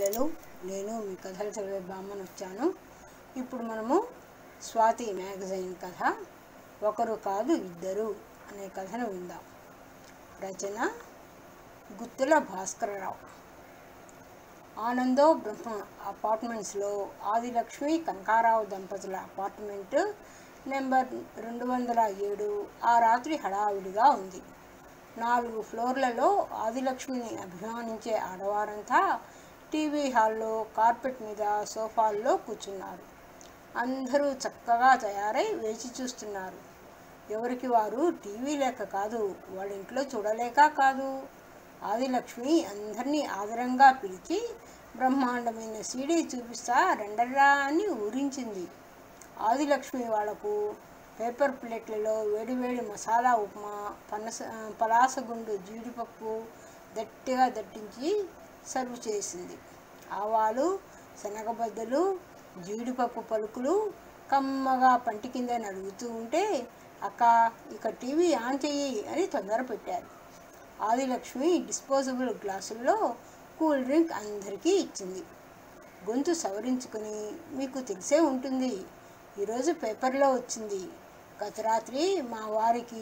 పిల్లలు నేను మీ కథలు చదివే బామ్మను వచ్చాను ఇప్పుడు మనము స్వాతి మ్యాగజైన్ కథ ఒకరు కాదు ఇద్దరు అనే కథను విందాం రచన గుత్తుల భాస్కరరావు ఆనందో బ్రహ్మ అపార్ట్మెంట్స్లో ఆదిలక్ష్మి కనకారావు దంపతుల అపార్ట్మెంట్ నెంబర్ రెండు వందల ఏడు ఆ రాత్రి హడావిడిగా ఉంది నాలుగు ఫ్లోర్లలో ఆదిలక్ష్మిని అభిమానించే ఆడవారంతా టీవీ హాల్లో కార్పెట్ మీద సోఫాల్లో కూర్చున్నారు అందరూ చక్కగా తయారై వేచి చూస్తున్నారు ఎవరికి వారు టీవీ లేక కాదు వాళ్ళ ఇంట్లో చూడలేక కాదు ఆదిలక్ష్మి అందరినీ ఆదరంగా పిలిచి బ్రహ్మాండమైన సీడీ చూపిస్తా రెండరా అని ఊరించింది ఆదిలక్ష్మి వాళ్లకు పేపర్ ప్లేట్లలో వేడివేడి మసాలా ఉప్మా పనస పలాసగుండు జీడిపప్పు గట్టిగా దట్టించి సర్వ్ చేసింది ఆవాలు శనగబద్దలు జీడిపప్పు పలుకులు కమ్మగా పంటి కింద నడుగుతూ ఉంటే అక్క ఇక టీవీ ఆన్ చెయ్యి అని తొందర పెట్టారు ఆదిలక్ష్మి డిస్పోజబుల్ గ్లాసుల్లో కూల్ డ్రింక్ అందరికీ ఇచ్చింది గొంతు సవరించుకుని మీకు తెలిసే ఉంటుంది ఈరోజు పేపర్లో వచ్చింది గత రాత్రి మా వారికి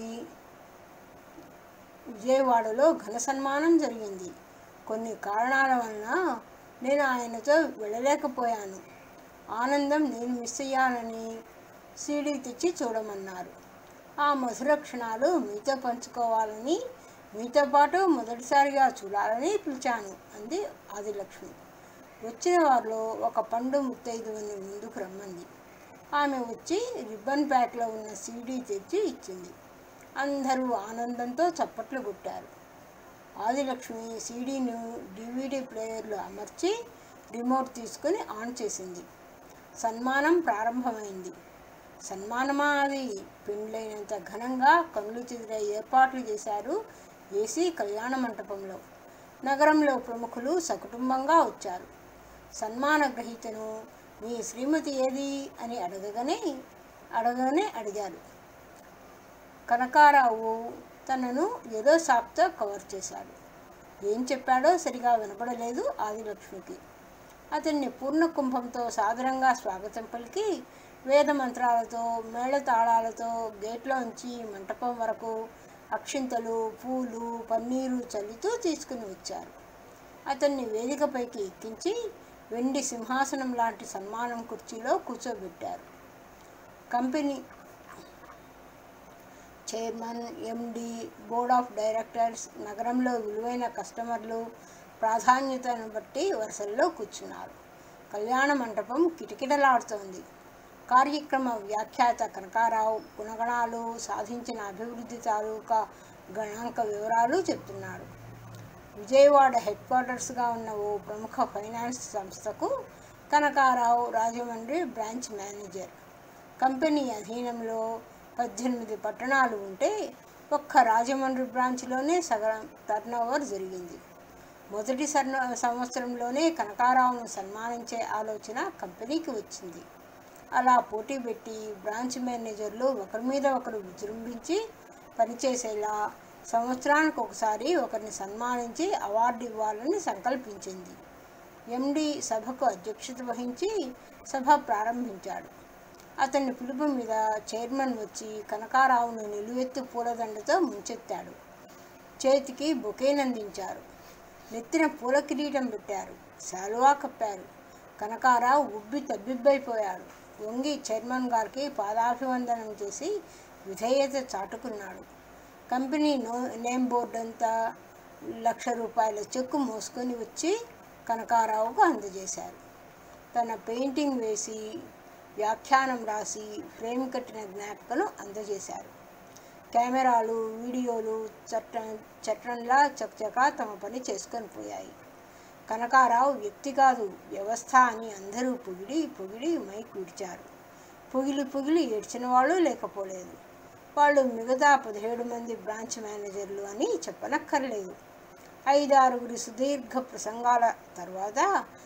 విజయవాడలో ఘన సన్మానం జరిగింది కొన్ని కారణాల వలన నేను ఆయనతో వెళ్ళలేకపోయాను ఆనందం నేను మిస్ అయ్యానని సీడీ తెచ్చి చూడమన్నారు ఆ మధుర క్షణాలు మీతో పంచుకోవాలని మీతో పాటు మొదటిసారిగా చూడాలని పిలిచాను అంది ఆదిలక్ష్మి వచ్చిన వారిలో ఒక పండు ముత్తైదువని ముందుకు రమ్మంది ఆమె వచ్చి రిబ్బన్ ప్యాక్లో ఉన్న సీడీ తెచ్చి ఇచ్చింది అందరూ ఆనందంతో చప్పట్లు కొట్టారు ఆదిలక్ష్మి సీడీను డివిడి ప్లేయర్లో అమర్చి రిమోట్ తీసుకుని ఆన్ చేసింది సన్మానం ప్రారంభమైంది సన్మానమా అది పెండ్లైనంత ఘనంగా కనులు చెదిరే ఏర్పాట్లు చేశారు ఏసీ కళ్యాణ మంటపంలో నగరంలో ప్రముఖులు సకుటుంబంగా వచ్చారు సన్మాన గ్రహీతను మీ శ్రీమతి ఏది అని అడగగానే అడగగానే అడిగారు కనకారావు తనను ఏదో షాప్తో కవర్ చేశాడు ఏం చెప్పాడో సరిగా వినపడలేదు ఆదిలక్ష్మికి అతన్ని పూర్ణ కుంభంతో సాదరంగా స్వాగతం పలికి వేద మంత్రాలతో మేళతాళాలతో గేట్లోంచి మంటపం వరకు అక్షింతలు పూలు పన్నీరు చల్లుతూ తీసుకుని వచ్చారు అతన్ని వేదికపైకి ఎక్కించి వెండి సింహాసనం లాంటి సన్మానం కుర్చీలో కూర్చోబెట్టారు company chairman M D board of directors నగరంలో విలువైన కస్టమర్లు ప్రాధాన్యతను బట్టి వరుసల్లో కూర్చున్నారు కళ్యాణ మంటపం కిటకిటలాడుతోంది కార్యక్రమ వ్యాఖ్యాత కనకారావు గుణగణాలు సాధించిన అభివృద్ధి తాలూకా గణాంక వివరాలు చెప్తున్నాడు విజయవాడ హెడ్ క్వార్టర్స్గా ఉన్న ఓ ప్రముఖ ఫైనాన్స్ సంస్థకు Kanaka Rao Rajahmundry branch manager company అధీనంలో పద్దెనిమిది పట్టణాలు ఉంటే ఒక్క రాజమండ్రి బ్రాంచ్లోనే సగం టర్నోవర్ జరిగింది మొదటి సర్న సంవత్సరంలోనే కనకారావును సన్మానించే ఆలోచన కంపెనీకి వచ్చింది అలా పోటీ పెట్టి బ్రాంచ్ మేనేజర్లు ఒకరి మీద ఒకరు విజృంభించి పనిచేసేలా సంవత్సరానికి ఒకసారి ఒకరిని సన్మానించి అవార్డు ఇవ్వాలని సంకల్పించింది ఎండి సభకు అధ్యక్షత వహించి సభ ప్రారంభించాడు అతన్ని పిలుపు మీద చైర్మన్ వచ్చి కనకారావును నిలువెత్తు పూలదండతో ముంచెత్తాడు చేతికి బొకేనందించారు నెత్తిన పూల కిరీటం పెట్టారు శాలువా కప్పారు కనకారావు ఉబ్బి తబ్బిబ్బైపోయాడు వంగి చైర్మన్ గారికి పాదాభివందనం చేసి విధేయత చాటుకున్నాడు కంపెనీ నో నేమ్ బోర్డు అంతా లక్ష రూపాయల చెక్కు మోసుకొని వచ్చి కనకారావుకు అందజేశారు తన పెయింటింగ్ వేసి వ్యాఖ్యానం రాసి ఫ్రేమ్ కట్టిన జ్ఞాపికను అందజేశారు కెమెరాలు వీడియోలు చట్టం చట్టంలా చకచకా తమ పని చేసుకొని పోయాయి కనకారావు వ్యక్తి కాదు వ్యవస్థ అని అందరూ పొగిడి పొగిడి మైక్ విడిచారు పొగిలి పొగిలి ఏడ్చిన వాళ్ళు లేకపోలేదు వాళ్ళు మిగతా పదిహేడు మంది బ్రాంచ్ మేనేజర్లు అని చెప్పనక్కర్లేదు ఐదారుగురి సుదీర్ఘ ప్రసంగాల తర్వాత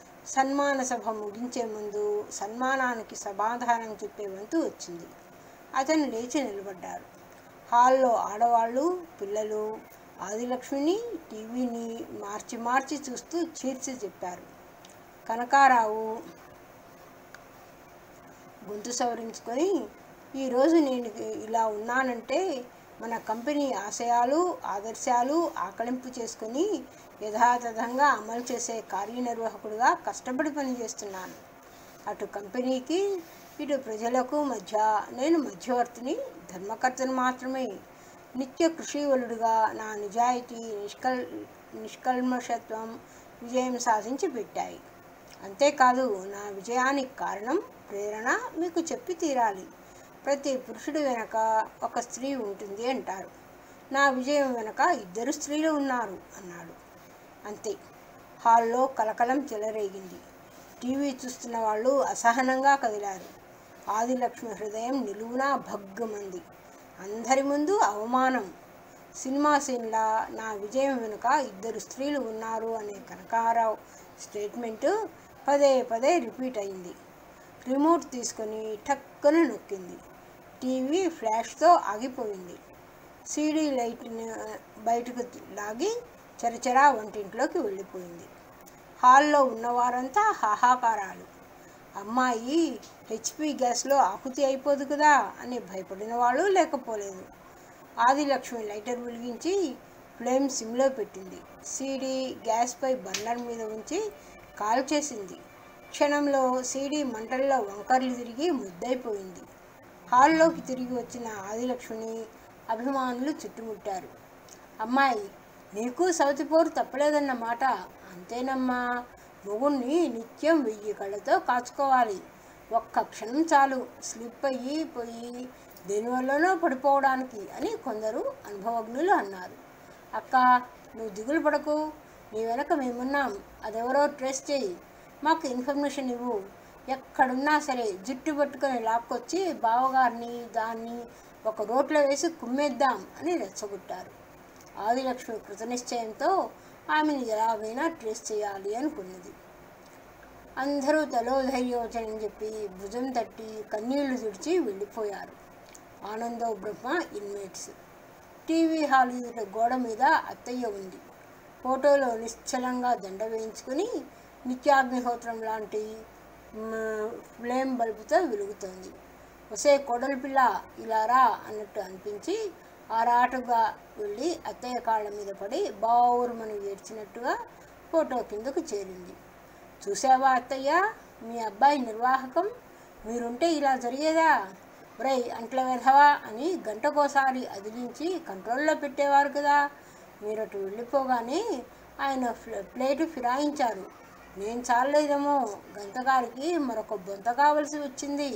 సన్మాన సభ ముగించే ముందు సన్మానానికి సమాధానం చెప్పే వంతు వచ్చింది అతను లేచి నిలబడ్డాడు హాల్లో ఆడవాళ్ళు పిల్లలు ఆదిలక్ష్మిని టీవీని మార్చి మార్చి చూస్తూ చీర్చి చెప్పారు కనకారావు గొంతు సవరించుకొని ఈరోజు నేను ఇలా ఉన్నానంటే మన కంపెనీ ఆశయాలు ఆదర్శాలు ఆకలింపు చేసుకొని యథాతథంగా అమలు చేసే కార్యనిర్వాహకుడిగా కష్టపడి పనిచేస్తున్నాను అటు కంపెనీకి ఇటు ప్రజలకు మధ్య నేను మధ్యవర్తిని ధర్మకర్తను మాత్రమే నిత్య కృషివలుడుగా నా నిజాయితీ నిష్కల్ నిష్కల్మషత్వం విజయం సాధించి పెట్టాయి అంతేకాదు నా విజయానికి కారణం ప్రేరణ మీకు చెప్పి తీరాలి ప్రతి పురుషుడు వెనక ఒక స్త్రీ ఉంటుంది అంటారు నా విజయం వెనక ఇద్దరు స్త్రీలు ఉన్నారు అన్నాడు అంతే హాల్లో కలకలం చెలరేగింది టీవీ చూస్తున్న వాళ్ళు అసహనంగా కదిలారు ఆదిలక్ష్మి హృదయం నిలువునా భగ్గమంది అందరి ముందు అవమానం సినిమా సీన్లా నా విజయం వెనుక ఇద్దరు స్త్రీలు ఉన్నారు అనే కనకారావు స్టేట్మెంటు పదే పదే రిపీట్ అయింది రిమోట్ తీసుకొని టక్కున నొక్కింది టీవీ ఫ్లాష్తో ఆగిపోయింది సీడీ లైట్ని బయటకు లాగి చరచరా వంటింట్లోకి వెళ్ళిపోయింది హాల్లో ఉన్నవారంతా హాహాకారాలు అమ్మాయి హెచ్పి గ్యాస్లో ఆకుతి అయిపోదు కదా అని భయపడిన వాళ్ళు లేకపోలేదు ఆదిలక్ష్మి లైటర్ వెలిగించి ఫ్లేమ్ సిమ్లో పెట్టింది సీడీ గ్యాస్పై బర్నర్ మీద ఉంచి కాల్ చేసింది క్షణంలో సీడీ మంటల్లో వంకర్లు తిరిగి ముద్దైపోయింది హాల్లోకి తిరిగి వచ్చిన ఆదిలక్ష్మిని అభిమానులు చుట్టుముట్టారు అమ్మాయి నీకు సవతిపోరు తప్పలేదన్న మాట అంతేనమ్మా మొగుణ్ణి నిత్యం వెయ్యి కళ్ళతో కాచుకోవాలి ఒక్క క్షణం చాలు స్లిప్ అయ్యి పోయి దేనివల్లనో పడిపోవడానికి అని కొందరు అనుభవజ్ఞులు అన్నారు అక్క నువ్వు దిగులు పడకు నీ వెనక మేమున్నాం అదెవరో ట్రేస్ చేయి మాకు ఇన్ఫర్మేషన్ ఇవ్వు ఎక్కడున్నా సరే జుట్టు పట్టుకొని లాక్కొచ్చి బావగారిని దాన్ని ఒక రోట్లో వేసి కుమ్మేద్దాం అని రెచ్చగొట్టారు ఆదిలక్ష్మి కృతనిశ్చయంతో ఆమెను ఎలాగైనా ట్రేస్ చేయాలి అనుకున్నది అందరూ తలో ధైర్యవచనం చెప్పి భుజం తట్టి కన్నీళ్లు తుడిచి వెళ్ళిపోయారు Anando Brahma inmates TV hall ఎదుట గోడ మీద అత్తయ్య ఉంది ఫోటోలో నిశ్చలంగా దండ వేయించుకుని నిత్యాగ్నిహోత్రం లాంటి మ్, ఫ్లేమ్ బల్బుతో వెలుగుతోంది ఒసే కొడలి పిల్ల ఇలా రా అన్నట్టు అనిపించి ఆరాటుగా వెళ్ళి అత్తయ్య కాళ్ళ మీద పడి బావురుమని ఏడ్చినట్టుగా ఫోటో కిందకు చేరింది చూసావా అత్తయ్య మీ అబ్బాయి నిర్వాహకం మీరుంటే ఇలా జరిగేదా ఒరేయ్ అంట్ల వెధవా అని గంటకోసారి అదిలించి కంట్రోల్లో పెట్టేవారు కదా మీరు అటు వెళ్ళిపోగానే ఆయన ఫ్ల- ప్లేటు ఫిరాయించారు నేను చాలేదేమో గంతగారికి మరొక బొంత కావలసి వచ్చింది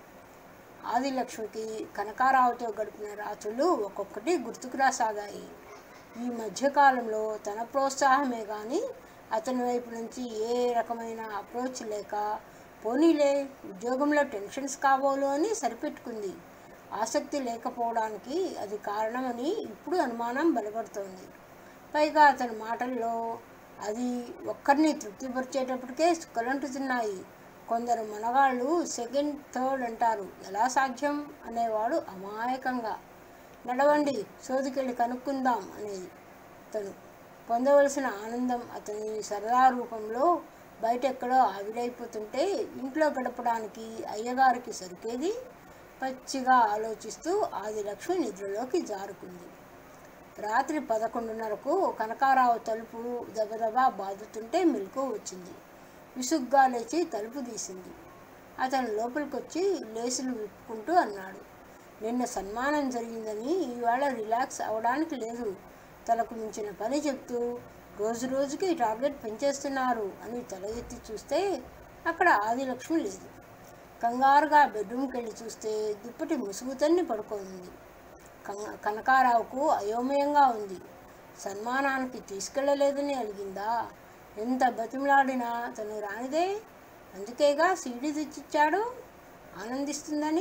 ఆదిలక్ష్మికి కనకారావుతో గడిపిన రాత్రులు ఒక్కొక్కటి గుర్తుకు రాసాగాయి ఈ మధ్యకాలంలో తన ప్రోత్సాహమే కానీ అతని వైపు నుంచి ఏ రకమైన అప్రోచ్ లేక పోనీలే ఉద్యోగంలో టెన్షన్స్ కావోలు అని సరిపెట్టుకుంది ఆసక్తి లేకపోవడానికి అది కారణమని ఇప్పుడు అనుమానం బలపడుతోంది పైగా అతని మాటల్లో అది ఒక్కరిని తృప్తిపరిచేటప్పటికే సుక్కలంటుతున్నాయి కొందరు మనగాళ్ళు సెకండ్ థర్డ్ అంటారు ఎలా సాధ్యం అనేవాడు అమాయకంగా నడవండి సోదికెళ్ళి కనుక్కుందాం అనేది తను పొందవలసిన ఆనందం అతని సరదా రూపంలో బయట ఎక్కడో ఆవిరైపోతుంటే ఇంట్లో గడపడానికి అయ్యగారికి సరికేది పచ్చిగా ఆలోచిస్తూ ఆదిలక్ష్మి నిద్రలోకి జారుకుంది రాత్రి పదకొండున్నరకు కనకారావు తలుపు దబదబా బాదుతుంటే మెలకు వచ్చింది విసుగ్గా లేచి తలుపు తీసింది అతను లోపలికొచ్చి లేసులు విప్పుకుంటూ అన్నాడు నిన్న సన్మానం జరిగిందని ఇవాళ రిలాక్స్ అవడానికి లేదు తలకు మించిన పని చెప్తూ రోజు రోజుకి టార్గెట్ పెంచేస్తున్నారు అని తల ఎత్తి చూస్తే అక్కడ ఆదిలక్ష్మి లేదు కంగారుగా బెడ్రూమ్కి వెళ్ళి చూస్తే దుప్పటి ముసుగుతన్ని పడుకోనుంది కన- కనకారావుకు అయోమయంగా ఉంది సన్మానానికి తీసుకెళ్ళలేదని అడిగిందా ఎంత బతిమలాడినా తను రానిదే అందుకేగా సీడీ తెచ్చిచ్చాడు ఆనందిస్తుందని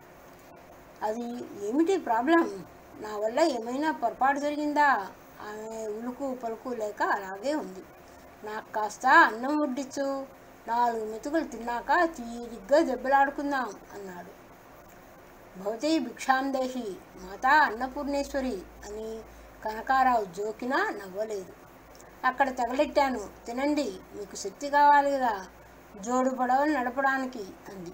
అది ఏమిటి ప్రాబ్లం నా వల్ల ఏమైనా పొరపాటు జరిగిందా ఆమె ఉలుకు పలుకు లేక అలాగే ఉంది నాకు కాస్త అన్నం వడ్డించు నాలుగు మెతుకులు తిన్నాక తీరిగ్గా దెబ్బలాడుకుందాం అన్నాడు భవతి భిక్షాందేహి మాతా అన్నపూర్ణేశ్వరి అని కనకారావు జోకినా నవ్వలేదు అక్కడ తగలెట్టాను తినండి మీకు శక్తి కావాలి కదా జోడు పడవలు నడపడానికి అంది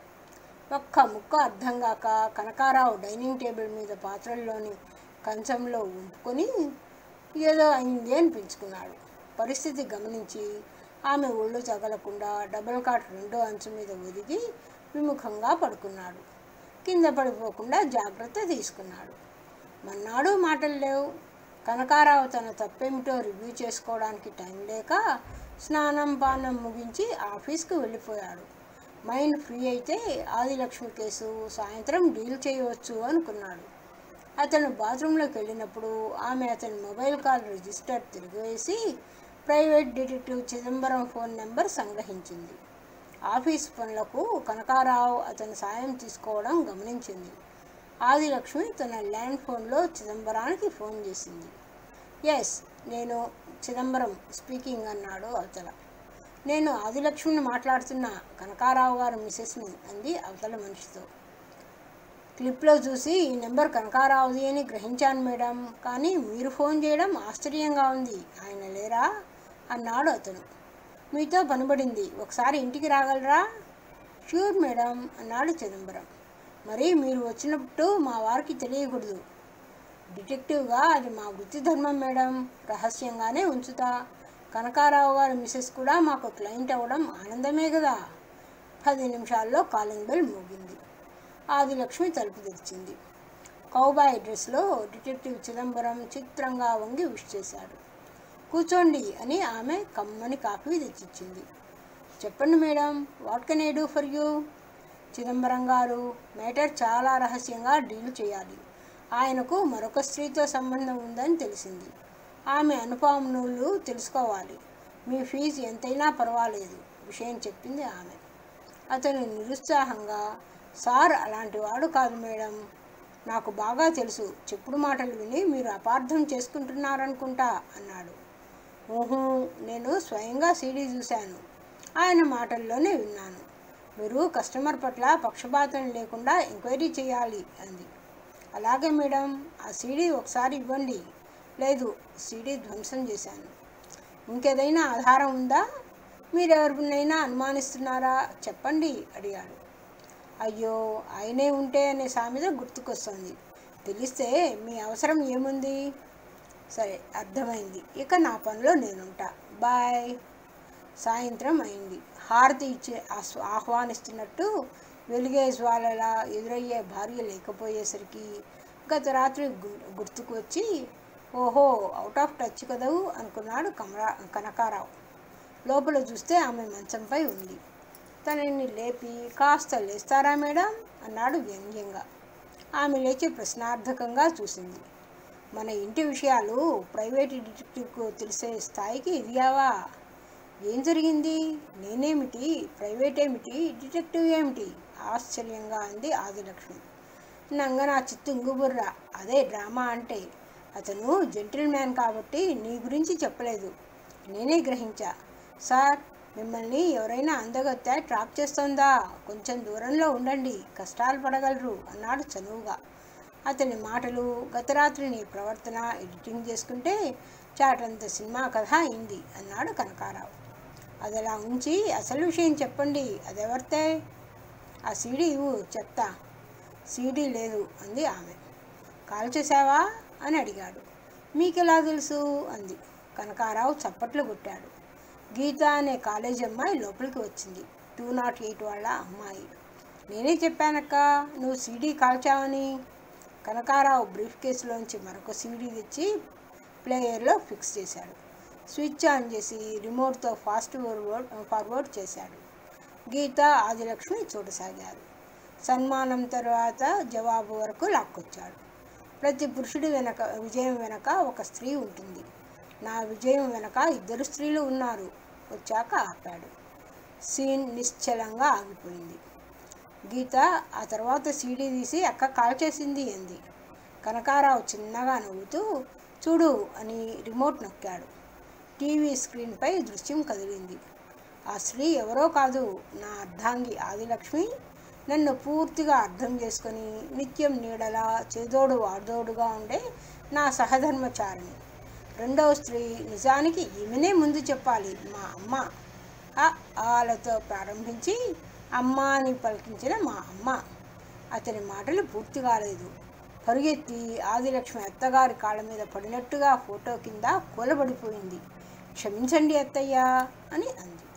ఒక్క ముక్క అర్థం కాక కనకారావు డైనింగ్ టేబుల్ మీద పాత్రల్లోని కంచంలో ఉంపుకొని ఏదో అయింది అనిపించుకున్నాడు పరిస్థితి గమనించి ఆమె ఒళ్ళు తగలకుండా డబుల్ కాట్ రెండో అంచు మీద ఒదిగి విముఖంగా పడుకున్నాడు కింద పడిపోకుండా జాగ్రత్త తీసుకున్నాడు మన్నాడు మాటలు లేవు కనకారావు తన తప్పేమిటో రివ్యూ చేసుకోవడానికి టైం లేక స్నానం పానం ముగించి ఆఫీస్కి వెళ్ళిపోయాడు మైండ్ ఫ్రీ అయితే ఆదిలక్ష్మి కేసు సాయంత్రం డీల్ చేయవచ్చు అనుకున్నాడు అతను బాత్రూంలోకి వెళ్ళినప్పుడు ఆమె అతని మొబైల్ కాల్ రిజిస్టర్ తిరిగివేసి private detective Chidambaram phone number సంగ్రహించింది ఆఫీస్ పనులకు కనకారావు అతని సాయం తీసుకోవడం గమనించింది ఆదిలక్ష్మి తన ల్యాండ్ ఫోన్లో చిదంబరానికి ఫోన్ చేసింది ఎస్ నేను చిదంబరం స్పీకింగ్ అన్నాడు అవతల నేను ఆదిలక్ష్మిని మాట్లాడుతున్న కనకారావు గారు మిసెస్ని అంది అవతల మనిషితో క్లిప్లో చూసి ఈ నెంబర్ కనకారావుది అని గ్రహించాను మేడం కానీ మీరు ఫోన్ చేయడం ఆశ్చర్యంగా ఉంది ఆయన లేరా అన్నాడు అతను మీతో పనిపడింది ఒకసారి ఇంటికి రాగలరా ష్యూర్ మేడం అన్నాడు చిదంబరం మరి మీరు వచ్చినప్పుడు మా వారికి తెలియకూడదు డిటెక్టివ్గా అది మా వృత్తి ధర్మం మేడం రహస్యంగానే ఉంచుతా కనకారావు గారి మిసెస్ కూడా మాకు క్లయింట్ అవ్వడం ఆనందమే కదా పది నిమిషాల్లో కాలింగ్ బెల్ మోగింది ఆదిలక్ష్మి తలుపు తెరిచింది కౌబాయ్ డ్రెస్లో డిటెక్టివ్ చిదంబరం చిత్రంగా వంగి విష్ చేశాడు కూర్చోండి అని ఆమె కమ్మని కాఫీ తెచ్చిచ్చింది చెప్పండి madam what can I do for you Chidambaram garu matter చాలా రహస్యంగా డీల్ చేయాలి ఆయనకు మరొక స్త్రీతో సంబంధం ఉందని తెలిసింది ఆమె అనుపములు తెలుసుకోవాలి మీ ఫీజు ఎంతైనా పర్వాలేదు విషయం చెప్పింది ఆమె అతను నిరుత్సాహంగా సార్ అలాంటి వాడు కాదు మేడం నాకు బాగా తెలుసు చెప్పుడు మాటలు విని మీరు అపార్థం చేసుకుంటున్నారనుకుంటా అన్నాడు ఊహు నేను స్వయంగా సీడీ చూశాను ఆయన మాటల్లోనే విన్నాను మీరు కస్టమర్ పట్ల పక్షపాతం లేకుండా ఎంక్వైరీ చేయాలి అంది అలాగే మేడం ఆ సీడీ ఒకసారి ఇవ్వండి లేదు సీడీ ధ్వంసం చేశాను ఇంకేదైనా ఆధారం ఉందా మీరెవరినైనా అనుమానిస్తున్నారా చెప్పండి అడిగాడు అయ్యో ఆయనే ఉంటే అనే సామెత గుర్తుకొస్తుంది తెలిస్తే మీ అవసరం ఏముంది సరే అర్థమైంది ఇక నా పనిలో నేనుంటా బాయ్ సాయంత్రం అయింది హారతి ఇచ్చి ఆస్- ఆహ్వానిస్తున్నట్టు వెలిగే జ్వాలలా ఎదురయ్యే భార్య లేకపోయేసరికి గత రాత్రి గు- గుర్తుకు వచ్చి ఓహో అవుట్ ఆఫ్ టచ్ కదవు అనుకున్నాడు కమరా కనకారావు లోపల చూస్తే ఆమె మంచంపై ఉంది తనని లేపి కాస్త లేస్తారా మేడం అన్నాడు వ్యంగ్యంగా ఆమె లేచి ప్రశ్నార్థకంగా చూసింది మన ఇంటి విషయాలు ప్రైవేట్ డిటెక్టివ్కు తెలిసే స్థాయికి ఎదిగావా ఏం జరిగింది నేనేమిటి ప్రైవేట్ ఏమిటి డిటెక్టివ్ ఏమిటి ఆశ్చర్యంగా అంది ఆదిలక్ష్మి నంగ నా చిత్తు ఇంగుబుర్ర అదే డ్రామా అంటే అతను జెంటిల్ మ్యాన్ కాబట్టి నీ గురించి చెప్పలేదు నేనే గ్రహించా సార్ మిమ్మల్ని ఎవరైనా అందగత్తే ట్రాప్ చేస్తోందా కొంచెం దూరంలో ఉండండి కష్టాలు పడగలరు అన్నాడు చనువుగా అతని మాటలు గత రాత్రి నీ ప్రవర్తన ఎడిటింగ్ చేసుకుంటే చాటంత సినిమా కథ అయింది అన్నాడు కనకారావు అది అలా ఉంచి అసలు విషయం చెప్పండి అదెవరితే ఆ సీడీ ఇవ్వు చెప్తా సీడీ లేదు అంది ఆమె కాల్ చేశావా అని అడిగాడు మీకెలా తెలుసు అంది కనకారావు చప్పట్లు కొట్టాడు గీత అనే కాలేజీ అమ్మాయి లోపలికి వచ్చింది టూ నాట్ ఎయిట్ వాళ్ళ అమ్మాయి నేనే చెప్పానక్క నువ్వు సీడీ కాల్చావని కనకారావు బ్రీఫ్ కేసులోంచి మరొక సీడీ తెచ్చి ప్లేయర్లో ఫిక్స్ చేశాడు స్విచ్ ఆన్ చేసి రిమోట్తో ఫాస్ట్ ఫార్వర్డ్ ఫార్వర్డ్ చేశాడు గీత ఆదిలక్ష్మి చూడసాగారు సన్మానం తర్వాత జవాబు వరకు లాక్కొచ్చాడు ప్రతి పురుషుడి వెనక విజయం వెనక ఒక స్త్రీ ఉంటుంది నా విజయం వెనక ఇద్దరు స్త్రీలు ఉన్నారు వచ్చాక ఆపాడు సీన్ నిశ్చలంగా ఆగిపోయింది గీత ఆ తర్వాత సీడీ తీసి అక్క కాల్ చేసింది అంది కనకారావు చిన్నగా నవ్వుతూ చూడు అని రిమోట్ నొక్కాడు టీవీ స్క్రీన్పై దృశ్యం కదిలింది ఆ స్త్రీ ఎవరో కాదు నా అర్ధాంగి ఆదిలక్ష్మి నన్ను పూర్తిగా అర్థం చేసుకొని నిత్యం నీడలా చేదోడు వాదోడుగా ఉండే నా సహధర్మచారిణి రెండవ స్త్రీ నిజానికి ఈమెనే ముందు చెప్పాలి మా అమ్మ ఆ ఆలతో ప్రారంభించి అమ్మ అని పలికించిన మా అమ్మ అతని మాటలు పూర్తి కాలేదు పరుగెత్తి ఆదిలక్ష్మి అత్తగారి కాళ్ళ మీద పడినట్టుగా ఫోటో కింద కూలబడిపోయింది క్షమించండి అత్తయ్య అని అంది